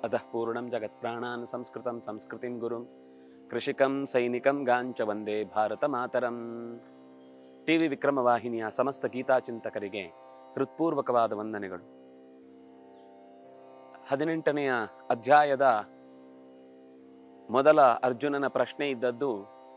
अतः पूर्णं जगत्प्राणान् संस्कृतं संस्कृतिं गुरुं ಕೃಷಿಕಂ ಸೈನಿಕಂ ಗಾಂಚ ವಂದೇ ಭಾರತ ಮಾತರಂ ಟಿ ವಿ ವಿಕ್ರಮ ವಾಹಿನಿಯ ಸಮಸ್ತ ಗೀತಾಚಿಂತಕರಿಗೆ ಹೃತ್ಪೂರ್ವಕವಾದ ವಂದನೆಗಳು ಹದಿನೆಂಟನೆಯ ಅಧ್ಯಾಯದ ಮೊದಲ ಅರ್ಜುನನ ಪ್ರಶ್ನೆ ಇದ್ದದ್ದು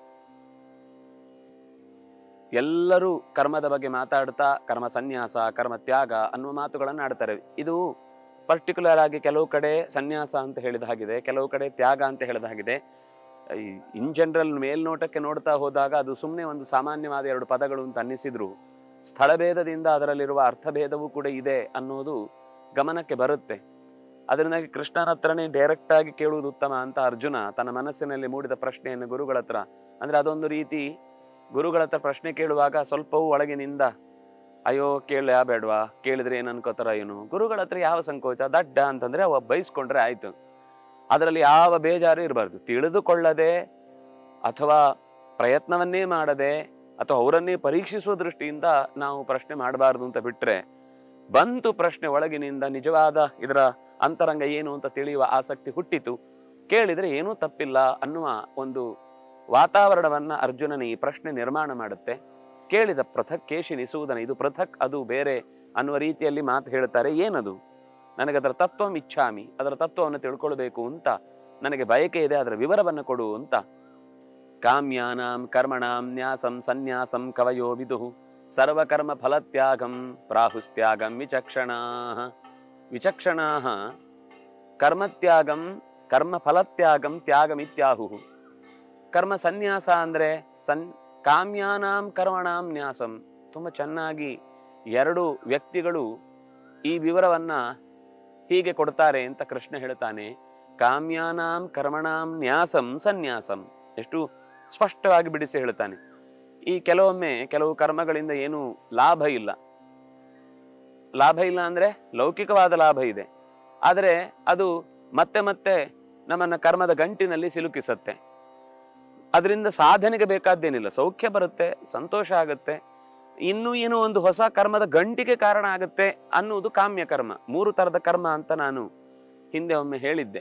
ಎಲ್ಲರೂ ಕರ್ಮದ ಬಗ್ಗೆ ಮಾತಾಡ್ತಾ ಕರ್ಮ ಸನ್ಯಾಸ ಕರ್ಮ ತ್ಯಾಗ ಅನ್ನುವ ಮಾತುಗಳನ್ನು ಆಡ್ತಾರೆ ಇದು ಪರ್ಟಿಕ್ಯುಲರ್ ಆಗಿ ಕೆಲವು ಕಡೆ ಸನ್ಯಾಸ ಅಂತ ಹೇಳಿದ ಹಾಗಿದೆ ಕೆಲವು ಕಡೆ ತ್ಯಾಗ ಅಂತ ಹೇಳಿದ ಹಾಗಿದೆ ಇನ್ ಜನರಲ್ ಮೇಲ್ನೋಟಕ್ಕೆ ನೋಡ್ತಾ ಹೋದಾಗ ಅದು ಸುಮ್ಮನೆ ಒಂದು ಸಾಮಾನ್ಯವಾದ ಎರಡು ಪದಗಳು ಅಂತ ಅನ್ನಿಸಿದ್ರು ಸ್ಥಳಭೇದದಿಂದ ಅದರಲ್ಲಿರುವ ಅರ್ಥಭೇದವೂ ಕೂಡ ಇದೆ ಅನ್ನೋದು ಗಮನಕ್ಕೆ ಬರುತ್ತೆ ಅದರಿಂದಾಗಿ ಕೃಷ್ಣನ ಹತ್ರನೇ ಡೈರೆಕ್ಟ್ ಆಗಿ ಕೇಳುವುದು ಉತ್ತಮ ಅಂತ ಅರ್ಜುನ ತನ್ನ ಮನಸ್ಸಿನಲ್ಲಿ ಮೂಡಿದ ಪ್ರಶ್ನೆಯನ್ನು ಗುರುಗಳ ಹತ್ರ ಅಂದ್ರೆ ಅದೊಂದು ರೀತಿ ಗುರುಗಳ ಹತ್ರ ಪ್ರಶ್ನೆ ಕೇಳುವಾಗ ಸ್ವಲ್ಪವೂ ಒಳಗಿನಿಂದ ಅಯ್ಯೋ ಕೇಳ ಬೇಡವಾ ಕೇಳಿದ್ರೆ ಏನ್ ಅನ್ಕೋತಾರ ಏನು ಗುರುಗಳ ಹತ್ರ ಯಾವ ಸಂಕೋಚ ದಡ್ಡ ಅಂತಂದ್ರೆ ಅವ ಬೈಸ್ಕೊಂಡ್ರೆ ಆಯ್ತು ಅದರಲ್ಲಿ ಯಾವ ಬೇಜಾರು ಇರಬಾರ್ದು ತಿಳಿದುಕೊಳ್ಳದೆ ಅಥವಾ ಪ್ರಯತ್ನವನ್ನೇ ಮಾಡದೆ ಅಥವಾ ಅವರನ್ನೇ ಪರೀಕ್ಷಿಸುವ ದೃಷ್ಟಿಯಿಂದ ನಾವು ಪ್ರಶ್ನೆ ಮಾಡಬಾರ್ದು ಅಂತ ಬಿಟ್ರೆ ಬಂತು ಪ್ರಶ್ನೆ ಒಳಗಿನಿಂದ ನಿಜವಾದ ಇದರ ಅಂತರಂಗ ಏನು ಅಂತ ತಿಳಿಯುವ ಆಸಕ್ತಿ ಹುಟ್ಟಿತು ಕೇಳಿದ್ರೆ ಏನೂ ತಪ್ಪಿಲ್ಲ ಅನ್ನುವ ಒಂದು ವಾತಾವರಣವನ್ನ ಅರ್ಜುನನ ಈ ಪ್ರಶ್ನೆ ನಿರ್ಮಾಣ ಮಾಡುತ್ತೆ ಕೇಳಿದ ಪೃಥಕ್ ಕೇಶಿನಿಸುವುದನ ಇದು ಪೃಥಕ್ ಅದು ಬೇರೆ ಅನ್ನುವ ರೀತಿಯಲ್ಲಿ ಮಾತು ಹೇಳ್ತಾರೆ ಏನದು ನನಗೆ ಅದರ ತತ್ವಂ ಇಚ್ಛಾಮಿ ಅದರ ತತ್ವವನ್ನು ತಿಳ್ಕೊಳ್ಬೇಕು ಅಂತ ನನಗೆ ಬಯಕೆ ಇದೆ ಅದರ ವಿವರವನ್ನು ಕೊಡು ಅಂತ ಕಾಮ್ಯಾನಾಂ ಕರ್ಮಣಾಂ ನ್ಯಾಸಂ ಸನ್ಯಾಸಂ ಕವಯೋ ವಿದುಹು ಸರ್ವಕರ್ಮ ಫಲತ್ಯಾಗಂ ಪ್ರಾಹುಸ್ತ್ಯಾಗಂ ವಿಚಕ್ಷಣಾ ವಿಚಕ್ಷಣಾ ಕರ್ಮತ್ಯಾಗಂ ಕರ್ಮ ಫಲತ್ಯಾಗಂ ತ್ಯಾಗಮಿತ್ಯಾಹು ಕರ್ಮ ಸನ್ಯಾಸ ಅಂದ್ರೆ ಸನ್ ಕಾಮ್ಯಾನಾಂ ಕರ್ಮಣಾಂ ನ್ಯಾಸಂ ತುಂಬ ಚೆನ್ನಾಗಿ ಎರಡು ವ್ಯಕ್ತಿಗಳು ಈ ವಿವರವನ್ನ ಹೀಗೆ ಕೊಡ್ತಾರೆ ಅಂತ ಕೃಷ್ಣ ಹೇಳ್ತಾನೆ ಕಾಮ್ಯಾನಾಂ ಕರ್ಮಣಾಂ ನ್ಯಾಸಂ ಸನ್ಯಾಸಂ ಎಷ್ಟು ಸ್ಪಷ್ಟವಾಗಿ ಬಿಡಿಸಿ ಹೇಳ್ತಾನೆ ಈ ಕೆಲವೊಮ್ಮೆ ಕೆಲವು ಕರ್ಮಗಳಿಂದ ಏನು ಲಾಭ ಇಲ್ಲ ಲಾಭ ಇಲ್ಲ ಅಂದ್ರೆ ಲೌಕಿಕವಾದ ಲಾಭ ಇದೆ ಆದರೆ ಅದು ಮತ್ತೆ ಮತ್ತೆ ನಮ್ಮನ್ನ ಕರ್ಮದ ಗಂಟಿನಲ್ಲಿ ಸಿಲುಕಿಸುತ್ತೆ ಅದರಿಂದ ಸಾಧನೆಗೆ ಬೇಕಾದ್ದೇನಿಲ್ಲ ಸೌಖ್ಯ ಬರುತ್ತೆ ಸಂತೋಷ ಆಗುತ್ತೆ ಇನ್ನೂ ಏನೋ ಒಂದು ಹೊಸ ಕರ್ಮದ ಗಂಟಿಗೆ ಕಾರಣ ಆಗುತ್ತೆ ಅನ್ನುವುದು ಕಾಮ್ಯ ಕರ್ಮ ಮೂರು ತರದ ಕರ್ಮ ಅಂತ ನಾನು ಹಿಂದೆ ಒಮ್ಮೆ ಹೇಳಿದ್ದೆ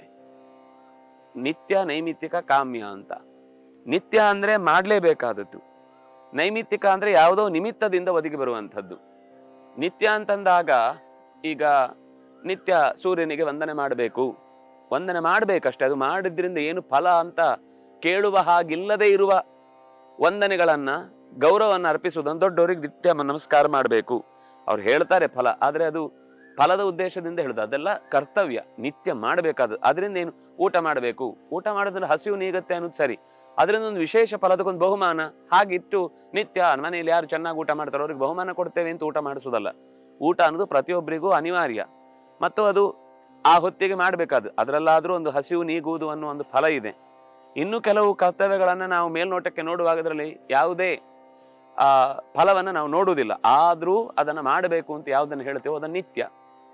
ನಿತ್ಯ ನೈಮಿತ್ತಿಕ ಕಾಮ್ಯ ಅಂತ ನಿತ್ಯ ಅಂದ್ರೆ ಮಾಡಲೇಬೇಕಾದದ್ದು ನೈಮಿತ್ತಿಕ ಅಂದ್ರೆ ಯಾವುದೋ ನಿಮಿತ್ತದಿಂದ ಒದಗಿ ಬರುವಂಥದ್ದು ನಿತ್ಯ ಅಂತಂದಾಗ ಈಗ ನಿತ್ಯ ಸೂರ್ಯನಿಗೆ ವಂದನೆ ಮಾಡಬೇಕು ವಂದನೆ ಮಾಡಬೇಕಷ್ಟೇ ಅದು ಮಾಡಿದ್ರಿಂದ ಏನು ಫಲ ಅಂತ ಕೇಳುವ ಹಾಗಿಲ್ಲದೆ ಇರುವ ವಂದನೆಗಳನ್ನ ಗೌರವವನ್ನು ಅರ್ಪಿಸುವುದನ್ನು ದೊಡ್ಡವರಿಗೆ ನಿತ್ಯ ನಮಸ್ಕಾರ ಮಾಡಬೇಕು ಅವ್ರು ಹೇಳ್ತಾರೆ ಫಲ ಆದರೆ ಅದು ಫಲದ ಉದ್ದೇಶದಿಂದ ಹೇಳುದು ಅದೆಲ್ಲ ಕರ್ತವ್ಯ ನಿತ್ಯ ಮಾಡಬೇಕಾದ ಅದರಿಂದ ಏನು ಊಟ ಮಾಡಬೇಕು ಊಟ ಮಾಡೋದ್ರಲ್ಲಿ ಹಸಿವು ನೀಗತ್ತೆ ಅನ್ನೋದು ಸರಿ ಅದರಿಂದ ಒಂದು ವಿಶೇಷ ಫಲದಕ್ಕೊಂದು ಬಹುಮಾನ ಹಾಗಿಟ್ಟು ನಿತ್ಯ ಮನೆಯಲ್ಲಿ ಯಾರು ಚೆನ್ನಾಗಿ ಊಟ ಮಾಡ್ತಾರೋ ಅವ್ರಿಗೆ ಬಹುಮಾನ ಕೊಡ್ತೇವೆ ಅಂತ ಊಟ ಮಾಡಿಸೋದಲ್ಲ ಊಟ ಅನ್ನೋದು ಪ್ರತಿಯೊಬ್ಬರಿಗೂ ಅನಿವಾರ್ಯ ಮತ್ತು ಅದು ಆ ಹೊತ್ತಿಗೆ ಮಾಡಬೇಕಾದ ಅದರಲ್ಲಾದ್ರೂ ಒಂದು ಹಸಿವು ನೀಗುವುದು ಅನ್ನೋ ಒಂದು ಫಲ ಇದೆ ಇನ್ನು ಕೆಲವು ಕರ್ತವ್ಯಗಳನ್ನು ನಾವು ಮೇಲ್ನೋಟಕ್ಕೆ ನೋಡುವಾಗ ಅದರಲ್ಲಿ ಯಾವುದೇ ಆ ಫಲವನ್ನು ನಾವು ನೋಡುವುದಿಲ್ಲ ಆದರೂ ಅದನ್ನು ಮಾಡಬೇಕು ಅಂತ ಯಾವುದನ್ನು ಹೇಳ್ತೇವೋ ಅದನ್ನು ನಿತ್ಯ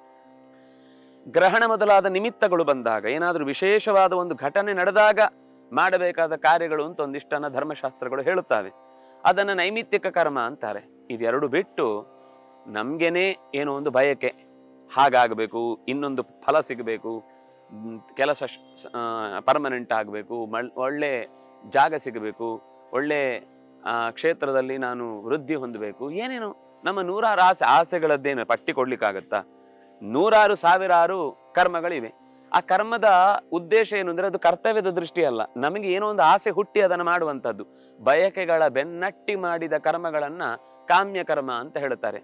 ಗ್ರಹಣ ಮೊದಲಾದ ನಿಮಿತ್ತಗಳು ಬಂದಾಗ ಏನಾದರೂ ವಿಶೇಷವಾದ ಒಂದು ಘಟನೆ ನಡೆದಾಗ ಮಾಡಬೇಕಾದ ಕಾರ್ಯಗಳು ಅಂತ ಒಂದಿಷ್ಟನ್ನ ಧರ್ಮಶಾಸ್ತ್ರಗಳು ಹೇಳುತ್ತವೆ ಅದನ್ನು ನೈಮಿತ್ತಿಕ ಕರ್ಮ ಅಂತಾರೆ ಇದೆರಡು ಬಿಟ್ಟು ನಮ್ಗೆನೇ ಏನೋ ಒಂದು ಬಯಕೆ ಹಾಗಾಗಬೇಕು ಇನ್ನೊಂದು ಫಲ ಸಿಗಬೇಕು ಮ್, ಕೆಲಸ ಪರ್ಮನೆಂಟ್ ಆಗಬೇಕು ಒಳ್ಳೆ ಜಾಗ ಸಿಗಬೇಕು ಒಳ್ಳೆ ಆ, ಕ್ಷೇತ್ರದಲ್ಲಿ ನಾನು ವೃದ್ಧಿ ಹೊಂದಬೇಕು ಏನೇನು ನಮ್ಮ ನೂರಾರು ಆಸೆ ಆಸೆಗಳದ್ದೇನು ಪಟ್ಟಿ ಕೊಡ್ಲಿಕ್ಕಾಗತ್ತಾ ನೂರಾರು ಸಾವಿರಾರು ಕರ್ಮಗಳಿವೆ ಆ ಕರ್ಮದ ಉದ್ದೇಶ ಏನು ಅಂದ್ರೆ ಅದು ಕರ್ತವ್ಯದ ದೃಷ್ಟಿ ಅಲ್ಲ ನಮಗೆ ಏನೋ ಒಂದು ಆಸೆ ಹುಟ್ಟಿ ಅದನ್ನು ಮಾಡುವಂಥದ್ದು ಬಯಕೆಗಳ ಬೆನ್ನಟ್ಟಿ ಮಾಡಿದ ಕರ್ಮಗಳನ್ನ ಕಾಮ್ಯ ಕರ್ಮ ಅಂತ ಹೇಳುತ್ತಾರೆ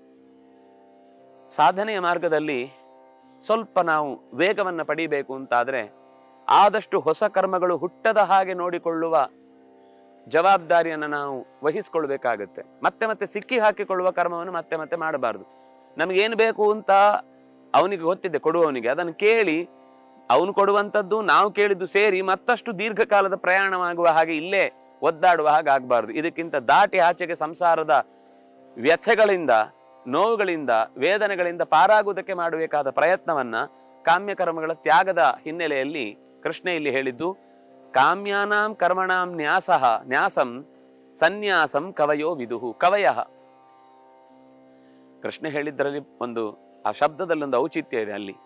ಸಾಧನೆಯ ಮಾರ್ಗದಲ್ಲಿ ಸ್ವಲ್ಪ ನಾವು ವೇಗವನ್ನು ಪಡಿಬೇಕು ಅಂತಾದ್ರೆ ಆದಷ್ಟು ಹೊಸ ಕರ್ಮಗಳು ಹುಟ್ಟದ ಹಾಗೆ ನೋಡಿಕೊಳ್ಳುವ ಜವಾಬ್ದಾರಿಯನ್ನು ನಾವು ವಹಿಸ್ಕೊಳ್ಬೇಕಾಗತ್ತೆ ಮತ್ತೆ ಮತ್ತೆ ಸಿಕ್ಕಿ ಹಾಕಿಕೊಳ್ಳುವ ಕರ್ಮವನ್ನು ಮತ್ತೆ ಮತ್ತೆ ಮಾಡಬಾರ್ದು ನಮಗೇನು ಬೇಕು ಅಂತ ಅವನಿಗೆ ಗೊತ್ತಿದೆ ಕೊಡುವವನಿಗೆ ಅದನ್ನು ಕೇಳಿ ಅವನು ಕೊಡುವಂಥದ್ದು ನಾವು ಕೇಳಿದ್ದು ಸೇರಿ ಮತ್ತಷ್ಟು ದೀರ್ಘಕಾಲದ ಪ್ರಯಾಣವಾಗುವ ಹಾಗೆ ಇಲ್ಲೇ ಒದ್ದಾಡುವ ಹಾಗೆ ಆಗಬಾರ್ದು ಇದಕ್ಕಿಂತ ದಾಟಿ ಆಚೆಗೆ ಸಂಸಾರದ ವ್ಯಥೆಗಳಿಂದ ನೋವುಗಳಿಂದ ವೇದನೆಗಳಿಂದ ಪಾರಾಗುವುದಕ್ಕೆ ಮಾಡಬೇಕಾದ ಪ್ರಯತ್ನವನ್ನ ಕಾಮ್ಯ ಕರ್ಮಗಳ ತ್ಯಾಗದ ಹಿನ್ನೆಲೆಯಲ್ಲಿ ಕೃಷ್ಣ ಇಲ್ಲಿ ಹೇಳಿದ್ದು ಕಾಮ್ಯಾನಾಂ ಕರ್ಮಣಾಂ ನ್ಯಾಸಃ ನ್ಯಾಸಂ ಸನ್ಯಾಸಂ ಕವಯೋ ವಿದುಹು ಕವಯ ಕೃಷ್ಣ ಹೇಳಿದ್ದರಲ್ಲಿ ಒಂದು ಆ ಶಬ್ದದಲ್ಲಿ ಒಂದು ಔಚಿತ್ಯ ಇದೆ ಅಲ್ಲಿ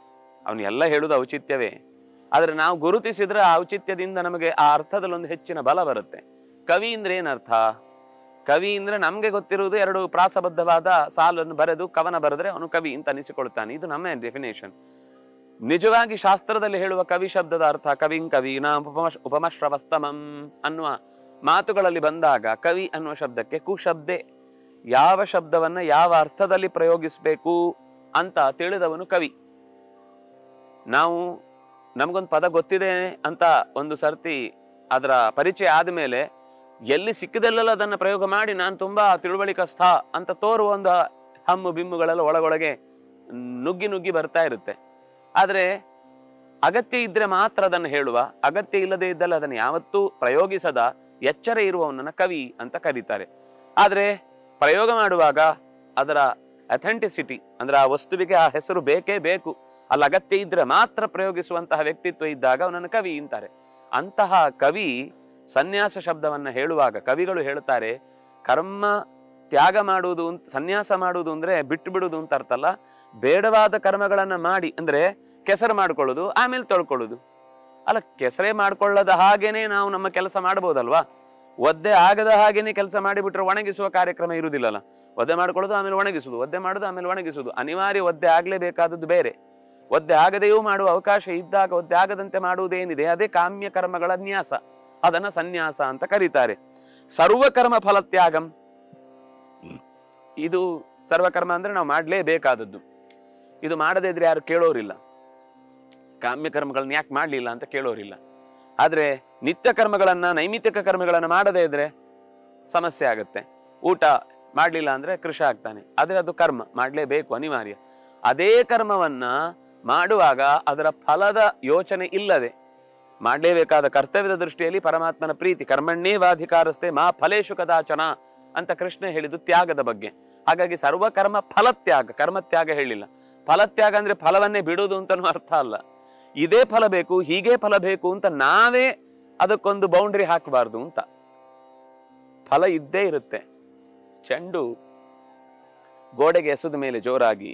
ಅವನು ಎಲ್ಲ ಹೇಳುವುದು ಔಚಿತ್ಯವೇ ಆದರೆ ನಾವು ಗುರುತಿಸಿದ್ರೆ ಆ ಔಚಿತ್ಯದಿಂದ ನಮಗೆ ಆ ಅರ್ಥದಲ್ಲಿ ಒಂದು ಹೆಚ್ಚಿನ ಬಲ ಬರುತ್ತೆ ಕವಿ ಅಂದ್ರೆ ಏನರ್ಥ ಕವಿ ಅಂದ್ರೆ ನಮಗೆ ಗೊತ್ತಿರುವುದು ಎರಡು ಪ್ರಾಸಬದ್ಧವಾದ ಸಾಲನ್ನು ಬರೆದು ಕವನ ಬರೆದ್ರೆ ಅವನು ಕವಿ ಅಂತ ಅನಿಸಿಕೊಳ್ತಾನೆ ಇದು ನಮ್ಮ ಡೆಫಿನೇಷನ್ ನಿಜವಾಗಿ ಶಾಸ್ತ್ರದಲ್ಲಿ ಹೇಳುವ ಕವಿ ಶಬ್ದದ ಅರ್ಥ ಕವಿಂ ಕವೀನ ಉಪಮ ಉಪಮಶ್ರವಸ್ತಮಂ ಅನ್ನುವ ಮಾತುಗಳಲ್ಲಿ ಬಂದಾಗ ಕವಿ ಅನ್ನುವ ಶಬ್ದಕ್ಕೆ ಕುಶಬ್ದೆ ಯಾವ ಶಬ್ದವನ್ನ ಯಾವ ಅರ್ಥದಲ್ಲಿ ಪ್ರಯೋಗಿಸಬೇಕು ಅಂತ ತಿಳಿದವನು ಕವಿ ನಾವು ನಮಗೊಂದು ಪದ ಗೊತ್ತಿದೆ ಅಂತ ಒಂದು ಸರ್ತಿ ಅದರ ಪರಿಚಯ ಆದಮೇಲೆ ಎಲ್ಲಿ ಸಿಕ್ಕಿದಲ್ಲೆಲ್ಲ ಅದನ್ನು ಪ್ರಯೋಗ ಮಾಡಿ ನಾನು ತುಂಬಾ ತಿಳುವಳಿಕಸ್ಥ ಅಂತ ತೋರುವ ಒಂದು ಹಮ್ಮು ಬಿಮ್ಮುಗಳೆಲ್ಲ ಒಳಗೊಳಗೆ ನುಗ್ಗಿ ನುಗ್ಗಿ ಬರ್ತಾ ಇರುತ್ತೆ ಆದರೆ ಅಗತ್ಯ ಇದ್ರೆ ಮಾತ್ರ ಅದನ್ನು ಹೇಳುವ ಅಗತ್ಯ ಇಲ್ಲದೆ ಇದ್ದಲ್ಲಿ ಅದನ್ನು ಯಾವತ್ತೂ ಪ್ರಯೋಗಿಸದ ಎಚ್ಚರ ಇರುವವನನ್ನ ಕವಿ ಅಂತ ಕರೀತಾರೆ ಆದರೆ ಪ್ರಯೋಗ ಮಾಡುವಾಗ ಅದರ ಅಥೆಂಟಿಸಿಟಿ ಅಂದ್ರೆ ಆ ವಸ್ತುವಿಗೆ ಆ ಹೆಸರು ಬೇಕೇ ಬೇಕು ಅಲ್ಲಿ ಅಗತ್ಯ ಇದ್ರೆ ಮಾತ್ರ ಪ್ರಯೋಗಿಸುವಂತಹ ವ್ಯಕ್ತಿತ್ವ ಇದ್ದಾಗ ಅವನನ್ನು ಕವಿ ಅಂತಾರೆ ಅಂತಹ ಕವಿ ಸನ್ಯಾಸ ಶಬ್ದವನ್ನ ಹೇಳುವಾಗ ಕವಿಗಳು ಹೇಳ್ತಾರೆ ಕರ್ಮ ತ್ಯಾಗ ಮಾಡುವುದು ಅಂತ ಸನ್ಯಾಸ ಮಾಡುವುದು ಅಂದ್ರೆ ಬಿಟ್ಟು ಬಿಡುವುದು ಅಂತ ಅರ್ಥ ಅಲ್ಲ ಬೇಡವಾದ ಕರ್ಮಗಳನ್ನ ಮಾಡಿ ಅಂದ್ರೆ ಕೆಸರು ಮಾಡ್ಕೊಳ್ಳೋದು ಆಮೇಲೆ ತೊಳ್ಕೊಳ್ಳೋದು ಅಲ್ಲ ಕೆಸರೇ ಮಾಡ್ಕೊಳ್ಳದ ಹಾಗೇನೆ ನಾವು ನಮ್ಮ ಕೆಲಸ ಮಾಡ್ಬೋದಲ್ವಾ ಒದ್ದೆ ಆಗದ ಹಾಗೇನೆ ಕೆಲಸ ಮಾಡಿಬಿಟ್ರೆ ಒಣಗಿಸುವ ಕಾರ್ಯಕ್ರಮ ಇರುವುದಿಲ್ಲಲ್ಲ ಒದ್ದೆ ಮಾಡ್ಕೊಳ್ಳೋದು ಆಮೇಲೆ ಒಣಗಿಸುದು ಒದ್ದೆ ಮಾಡೋದು ಆಮೇಲೆ ಒಣಗಿಸುದು ಅನಿವಾರ್ಯ ಒದ್ದೆ ಆಗ್ಲೇಬೇಕಾದದ್ದು ಬೇರೆ ಒದ್ದೆ ಆಗದೆಯೂ ಮಾಡುವ ಅವಕಾಶ ಇದ್ದಾಗ ಒದ್ದೆ ಆಗದಂತೆ ಮಾಡುವುದೇನಿದೆ ಅದೇ ಕಾಮ್ಯ ಕರ್ಮಗಳ ನ್ಯಾಸ ಅದನ್ನ ಸನ್ಯಾಸ ಅಂತ ಕರೀತಾರೆ ಸರ್ವಕರ್ಮ ಫಲತ್ಯಾಗಂ ಇದು ಸರ್ವಕರ್ಮ ಅಂದ್ರೆ ನಾವು ಮಾಡಲೇಬೇಕಾದದ್ದು ಇದು ಮಾಡದೇ ಇದ್ರೆ ಯಾರು ಕೇಳೋರಿಲ್ಲ ಕಾಮ್ಯ ಕರ್ಮಗಳನ್ನ ಯಾಕೆ ಮಾಡಲಿಲ್ಲ ಅಂತ ಕೇಳೋರಿಲ್ಲ ಆದ್ರೆ ನಿತ್ಯ ಕರ್ಮಗಳನ್ನ ನೈಮಿತ್ತಿಕ ಕರ್ಮಗಳನ್ನ ಮಾಡದೇ ಇದ್ರೆ ಸಮಸ್ಯೆ ಆಗುತ್ತೆ ಊಟ ಮಾಡಲಿಲ್ಲ ಅಂದ್ರೆ ಕೃಷ ಆಗ್ತಾನೆ ಆದ್ರೆ ಅದು ಕರ್ಮ ಮಾಡಲೇಬೇಕು ಅನಿವಾರ್ಯ ಅದೇ ಕರ್ಮವನ್ನ ಮಾಡುವಾಗ ಅದರ ಫಲದ ಯೋಚನೆ ಇಲ್ಲದೆ ಮಾಡಲೇಬೇಕಾದ ಕರ್ತವ್ಯದ ದೃಷ್ಟಿಯಲ್ಲಿ ಪರಮಾತ್ಮನ ಪ್ರೀತಿ ಕರ್ಮಣ್ಣೇವಾಧಿಕಾರಸ್ಥೆ ಮಾ ಫಲೇಶು ಕದಾಚನ ಅಂತ ಕೃಷ್ಣ ಹೇಳಿದ್ದು ತ್ಯಾಗದ ಬಗ್ಗೆ ಹಾಗಾಗಿ ಸರ್ವಕರ್ಮ ಫಲತ್ಯಾಗ ಕರ್ಮತ್ಯಾಗ ಹೇಳಿಲ್ಲ ಫಲತ್ಯಾಗ ಅಂದ್ರೆ ಫಲವನ್ನೇ ಬಿಡುವುದು ಅಂತನೂ ಅರ್ಥ ಅಲ್ಲ ಇದೇ ಫಲ ಬೇಕು ಹೀಗೆ ಫಲ ಬೇಕು ಅಂತ ನಾವೇ ಅದಕ್ಕೊಂದು ಬೌಂಡ್ರಿ ಹಾಕಬಾರ್ದು ಅಂತ ಫಲ ಇದ್ದೇ ಇರುತ್ತೆ ಚೆಂಡು ಗೋಡೆಗೆ ಎಸೆದ ಮೇಲೆ ಜೋರಾಗಿ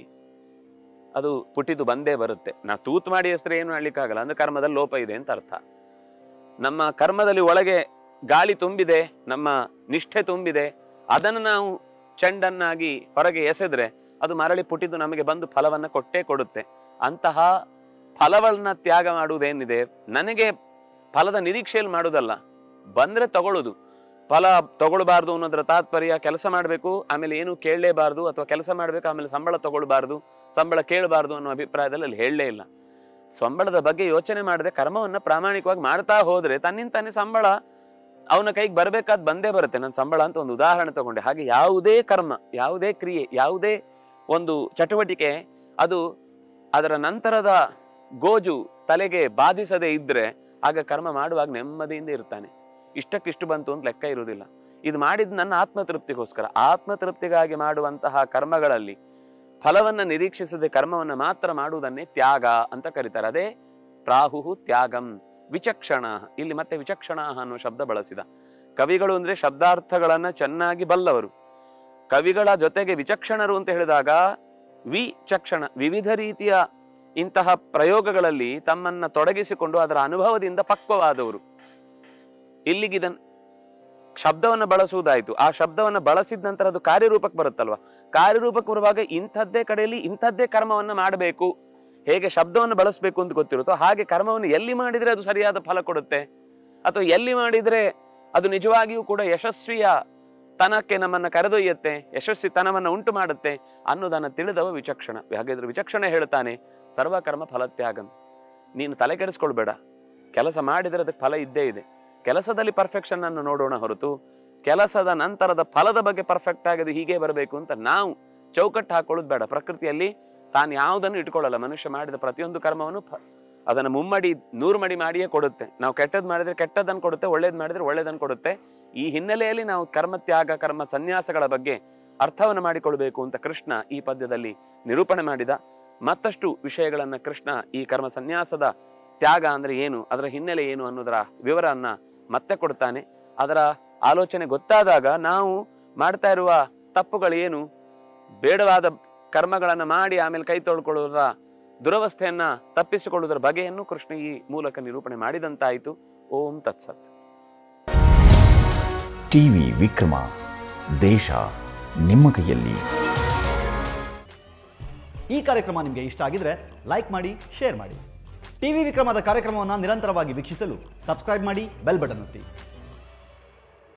ಅದು ಪುಟಿದು ಬಂದೇ ಬರುತ್ತೆ ನಾ ತೂತು ಮಾಡಿ ಹೆಸರು ಏನು ಮಾಡ್ಲಿಕ್ಕಾಗಲ್ಲ ಅಂದ್ರೆ ಕರ್ಮದಲ್ಲಿ ಲೋಪ ಇದೆ ಅಂತ ಅರ್ಥ ನಮ್ಮ ಕರ್ಮದಲ್ಲಿ ಒಳಗೆ ಗಾಳಿ ತುಂಬಿದೆ ನಮ್ಮ ನಿಷ್ಠೆ ತುಂಬಿದೆ ಅದನ್ನು ನಾವು ಚೆಂಡನ್ನಾಗಿ ಹೊರಗೆ ಎಸೆದ್ರೆ ಅದು ಮರಳಿ ಪುಟಿದು ನಮಗೆ ಬಂದು ಫಲವನ್ನ ಕೊಟ್ಟೇ ಕೊಡುತ್ತೆ ಅಂತಹ ಫಲವನ್ನ ತ್ಯಾಗ ಮಾಡುವುದೇನಿದೆ ನನಗೆ ಫಲದ ನಿರೀಕ್ಷೆಯಲ್ಲಿ ಮಾಡುವುದಲ್ಲ ಬಂದ್ರೆ ತಗೊಳ್ಳೋದು ಫಲ ತಗೊಳ್ಬಾರ್ದು ಅನ್ನೋದ್ರ ತಾತ್ಪರ್ಯ ಕೆಲಸ ಮಾಡಬೇಕು ಆಮೇಲೆ ಏನು ಕೇಳಲೇಬಾರ್ದು ಅಥವಾ ಕೆಲಸ ಮಾಡಬೇಕು ಆಮೇಲೆ ಸಂಬಳ ತಗೊಳ್ಬಾರ್ದು ಸಂಬಳ ಕೇಳಬಾರ್ದು ಅನ್ನೋ ಅಭಿಪ್ರಾಯದಲ್ಲಿ ಅಲ್ಲಿ ಹೇಳಲೇ ಇಲ್ಲ ಸಂಬಳದ ಬಗ್ಗೆ ಯೋಚನೆ ಮಾಡದೆ ಕರ್ಮವನ್ನ ಪ್ರಾಮಾಣಿಕವಾಗಿ ಮಾಡ್ತಾ ಹೋದ್ರೆ ತನ್ನಿಂತಾನೆ ಸಂಬಳ ಅವನ ಕೈಗೆ ಬರ್ಬೇಕಾದ್ ಬಂದೇ ಬರುತ್ತೆ ನನ್ನ ಸಂಬಳ ಅಂತ ಒಂದು ಉದಾಹರಣೆ ತಗೊಂಡೆ ಹಾಗೆ ಯಾವುದೇ ಕರ್ಮ ಯಾವುದೇ ಕ್ರಿಯೆ ಯಾವುದೇ ಒಂದು ಚಟುವಟಿಕೆ ಅದು ಅದರ ನಂತರದ ಗೋಜು ತಲೆಗೆ ಬಾಧಿಸದೇ ಇದ್ರೆ ಆಗ ಕರ್ಮ ಮಾಡುವಾಗ ನೆಮ್ಮದಿಯಿಂದ ಇರ್ತಾನೆ ಇಷ್ಟಕ್ಕಿಷ್ಟು ಬಂತು ಅಂತ ಲೆಕ್ಕ ಇರುವುದಿಲ್ಲ ಇದು ಮಾಡಿದ್ ನನ್ನ ಆತ್ಮತೃಪ್ತಿಗೋಸ್ಕರ ಆತ್ಮತೃಪ್ತಿಗಾಗಿ ಮಾಡುವಂತಹ ಕರ್ಮಗಳಲ್ಲಿ ಫಲವನ್ನ ನಿರೀಕ್ಷಿಸದೆ ಕರ್ಮವನ್ನ ಮಾತ್ರ ಮಾಡುವುದನ್ನೇ ತ್ಯಾಗ ಅಂತ ಕರೀತಾರೆ ಅದೇ ಪ್ರಾಹು ತ್ಯಾಗಂ ವಿಚಕ್ಷಣ ಇಲ್ಲಿ ಮತ್ತೆ ವಿಚಕ್ಷಣ ಅನ್ನುವ ಶಬ್ದ ಬಳಸಿದ ಕವಿಗಳು ಅಂದ್ರೆ ಶಬ್ದಾರ್ಥಗಳನ್ನ ಚೆನ್ನಾಗಿ ಬಲ್ಲವರು ಕವಿಗಳ ಜೊತೆಗೆ ವಿಚಕ್ಷಣರು ಅಂತ ಹೇಳಿದಾಗ ವಿಚಕ್ಷಣ ವಿವಿಧ ರೀತಿಯ ಇಂತಹ ಪ್ರಯೋಗಗಳಲ್ಲಿ ತಮ್ಮನ್ನ ತೊಡಗಿಸಿಕೊಂಡು ಅದರ ಅನುಭವದಿಂದ ಪಕ್ವವಾದವರು ಇಲ್ಲಿಗಿದನ್ ಶಬ್ದವನ್ನು ಬಳಸುವುದಾಯ್ತು ಆ ಶಬ್ದವನ್ನು ಬಳಸಿದ ನಂತರ ಅದು ಕಾರ್ಯರೂಪಕ್ಕೆ ಬರುತ್ತಲ್ವಾ ಕಾರ್ಯರೂಪಕ್ಕೆ ಬರುವಾಗ ಇಂಥದ್ದೇ ಕಡೆಯಲ್ಲಿ ಇಂಥದ್ದೇ ಕರ್ಮವನ್ನು ಮಾಡಬೇಕು ಹೇಗೆ ಶಬ್ದವನ್ನು ಬಳಸಬೇಕು ಅಂತ ಗೊತ್ತಿರುತ್ತೋ ಹಾಗೆ ಕರ್ಮವನ್ನು ಎಲ್ಲಿ ಮಾಡಿದ್ರೆ ಅದು ಸರಿಯಾದ ಫಲ ಕೊಡುತ್ತೆ ಅಥವಾ ಎಲ್ಲಿ ಮಾಡಿದ್ರೆ ಅದು ನಿಜವಾಗಿಯೂ ಕೂಡ ಯಶಸ್ವಿಯ ತನಕ್ಕೆ ನಮ್ಮನ್ನ ಕರೆದೊಯ್ಯುತ್ತೆ ಯಶಸ್ವಿ ತನವನ್ನ ಉಂಟು ಮಾಡುತ್ತೆ ಅನ್ನೋದನ್ನ ತಿಳಿದವ ವಿಚಕ್ಷಣ ಹಾಗಾದ್ರೆ ವಿಚಕ್ಷಣ ಹೇಳ್ತಾನೆ ಸರ್ವಕರ್ಮ ಫಲತ್ಯಾಗಂ ನೀನು ತಲೆ ಕೆಡಿಸ್ಕೊಳ್ಬೇಡ ಕೆಲಸ ಮಾಡಿದ್ರೆ ಅದಕ್ಕೆ ಫಲ ಇದ್ದೇ ಇದೆ ಕೆಲಸದಲ್ಲಿ ಪರ್ಫೆಕ್ಷನ್ ಅನ್ನು ನೋಡೋಣ ಹೊರತು ಕೆಲಸದ ನಂತರದ ಫಲದ ಬಗ್ಗೆ ಪರ್ಫೆಕ್ಟ್ ಆಗದು ಹೀಗೆ ಬರಬೇಕು ಅಂತ ನಾವು ಚೌಕಟ್ಟು ಹಾಕೊಳ್ಳೋದು ಬೇಡ ಪ್ರಕೃತಿಯಲ್ಲಿ ತಾನು ಯಾವುದನ್ನು ಇಟ್ಕೊಳ್ಳಲ್ಲ ಮನುಷ್ಯ ಮಾಡಿದ ಪ್ರತಿಯೊಂದು ಕರ್ಮವನ್ನು ಫ- ಅದನ್ನು ಮುಮ್ಮಡಿ ನೂರು ಮಡಿ ಮಾಡಿಯೇ ಕೊಡುತ್ತೆ ನಾವು ಕೆಟ್ಟದ್ದು ಮಾಡಿದ್ರೆ ಕೆಟ್ಟದನ್ನು ಕೊಡುತ್ತೆ ಒಳ್ಳೇದು ಮಾಡಿದ್ರೆ ಒಳ್ಳೇದನ್ನು ಕೊಡುತ್ತೆ ಈ ಹಿನ್ನೆಲೆಯಲ್ಲಿ ನಾವು ಕರ್ಮ ತ್ಯಾಗ ಕರ್ಮ ಸನ್ಯಾಸಗಳ ಬಗ್ಗೆ ಅರ್ಥವನ್ನು ಮಾಡಿಕೊಳ್ಬೇಕು ಅಂತ ಕೃಷ್ಣ ಈ ಪದ್ಯದಲ್ಲಿ ನಿರೂಪಣೆ ಮಾಡಿದ ಮತ್ತಷ್ಟು ವಿಷಯಗಳನ್ನ ಕೃಷ್ಣ ಈ ಕರ್ಮ ಸನ್ಯಾಸದ ತ್ಯಾಗ ಅಂದ್ರೆ ಏನು ಅದರ ಹಿನ್ನೆಲೆ ಏನು ಅನ್ನೋದರ ವಿವರನ್ನ ಮತ್ತೆ ಕೊಡ್ತಾನೆ ಅದರ ಆಲೋಚನೆ ಗೊತ್ತಾದಾಗ ನಾವು ಮಾಡ್ತಾ ಇರುವ ತಪ್ಪುಗಳು ಏನು ಬೇಡವಾದ ಕರ್ಮಗಳನ್ನ ಮಾಡಿ ಆಮೇಲೆ ಕೈ ತೊಳ್ಕೊಳ್ಳೋದ್ರ ದುರವಸ್ಥೆಯನ್ನ ತಪ್ಪಿಸಿಕೊಳ್ಳುವುದರ ಬಗೆಯನ್ನು ಕೃಷ್ಣ ಈ ಮೂಲಕ ನಿರೂಪಣೆ ಮಾಡಿದಂತಾಯಿತು ಓಂ ತತ್ಸತ್ ಟಿವಿ ವಿಕ್ರಮ ದೇಶ ನಿಮ್ಮ ಕೈಯಲ್ಲಿ ಈ ಕಾರ್ಯಕ್ರಮ ನಿಮಗೆ ಇಷ್ಟ ಆಗಿದ್ರೆ ಲೈಕ್ ಮಾಡಿ ಶೇರ್ ಮಾಡಿ ಟಿವಿ ವಿಕ್ರಮದ ಕಾರ್ಯಕ್ರಮವನ್ನು ನಿರಂತರವಾಗಿ ವೀಕ್ಷಿಸಲು ಸಬ್ಸ್ಕ್ರೈಬ್ ಮಾಡಿ ಬೆಲ್ ಬಟನ್ ಒತ್ತಿ